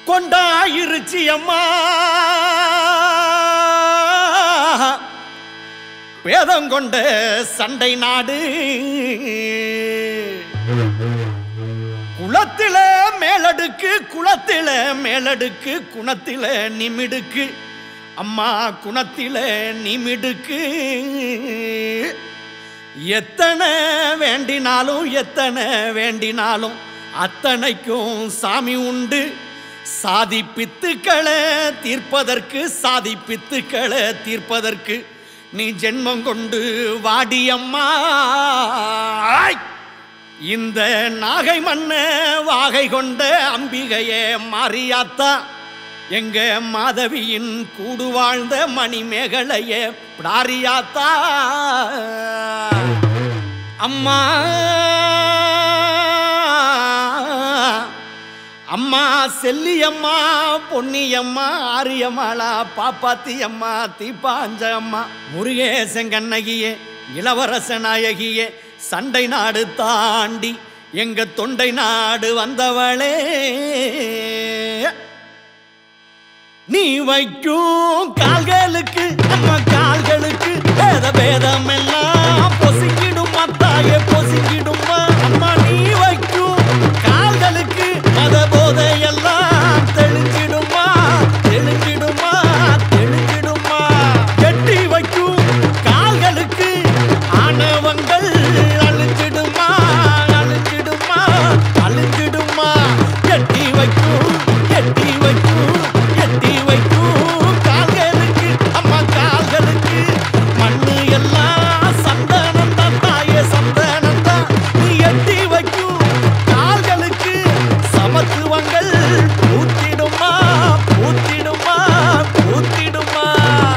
கொண்டாயிருச்சி அம்மா வேதம் கொண்ட சண்டை நாடு குளத்தில மேலடுக்கு குளத்தில மேலடுக்கு குணத்தில நிமிடுக்கு அம்மா குணத்தில நிமிடுக்கு எத்தனை வேண்டினாலும் எத்தனை வேண்டினாலும் அத்தனைக்கும் சாமி உண்டு சாதி பித்துக்களை தீர்ப்பதற்கு சாதி பித்துக்களை தீர்ப்பதற்கு நீ ஜென்மம் கொண்டு வாடியம்மா ஆய்! இந்த நாகை மண்ண வாகை கொண்ட அம்பிகையே மாரியாத்தா எங்க மாதவியின் கூடு வாழ்ந்த மணிமேகலையே பிடாரியாத்தா அம்மா அம்மா செல்லியம்மா பொன்னியம்மா ஆரியம்மாளா பாப்பாத்தி அம்மா தீப்பாஞ்ச அம்மா முருகேசன் கண்ணகியே இளவரச நாயகியே சண்டை நாடு தாண்டி எங்க தொண்டை நாடு வந்தவளே நீ வைக்கும் கால்களுக்கு நம்ம கால்களுக்கு பேத பேதம் எல்லாம் பொசுங்கிடும் மத்தாய பொசுங்கிடுமா அம்மா நீ வைக்கும் கால்களுக்கு மத போதையெல்லாம் தெளிஞ்சிடுமா தெளிஞ்சிடுமா தெளிஞ்சிடுமா கெட்டி வைக்கும் கால்களுக்கு ஆணவங்கள் அழிஞ்சிடுமா அழிஞ்சிடுமா அழிஞ்சிடுமா கெட்டி வைக்கும் கெட்டி வைக்கும் கெட்டி வைக்கும் கால்களுக்கு அம்மா கால்களுக்கு மண்ணு எல்லாம் சந்தனம் தான் தாயே சந்தனம் தான் நீ எட்டி வைக்கும் கால்களுக்கு சமத்துவங்கள் பூத்திடுமா பூத்திடுமா பூத்திடுமா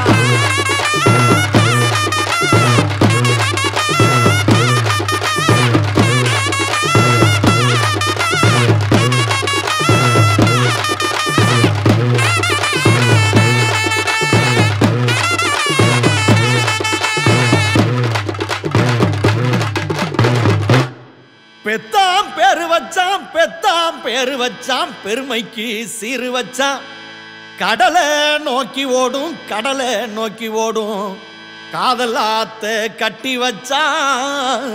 பெத்தாம் பேரு வச்சான் பெத்தாம் பேரு வச்சான் பெருமைக்கு சீரு வச்சான் கடலை நோக்கி ஓடும் கடலை நோக்கி ஓடும் காதல் ஆத்த கட்டி வச்சான்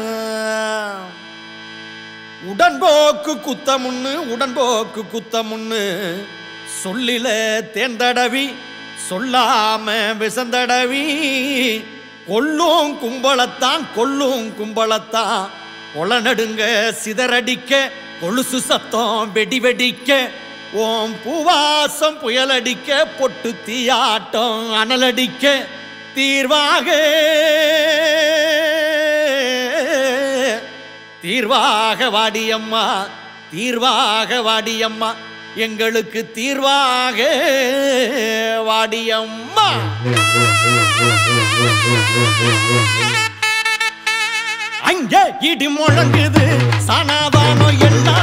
உடன்போக்கு குத்தமுன்னு உடன்போக்கு குத்தமுன்னு சொல்லில தேர்ந்தடவி சொல்லாம விசந்தடவி கொல்லும் கும்பளத்தான் கொல்லும் கும்பளத்தான் கொலநடுங்க சிதறடிக்க கொலுசு சத்தம் வெடி வெடிக்க ஓம் பூவாசம் புயலடிக்க பொட்டு தீயாட்டம் அனலடிக்க தீர்வாக தீர்வாக வாடியம்மா தீர்வாக வாடியம்மா எங்களுக்கு தீர்வாக வாடியம்மா அங்க இடி முழங்குது சனாதானம் எல்லாம்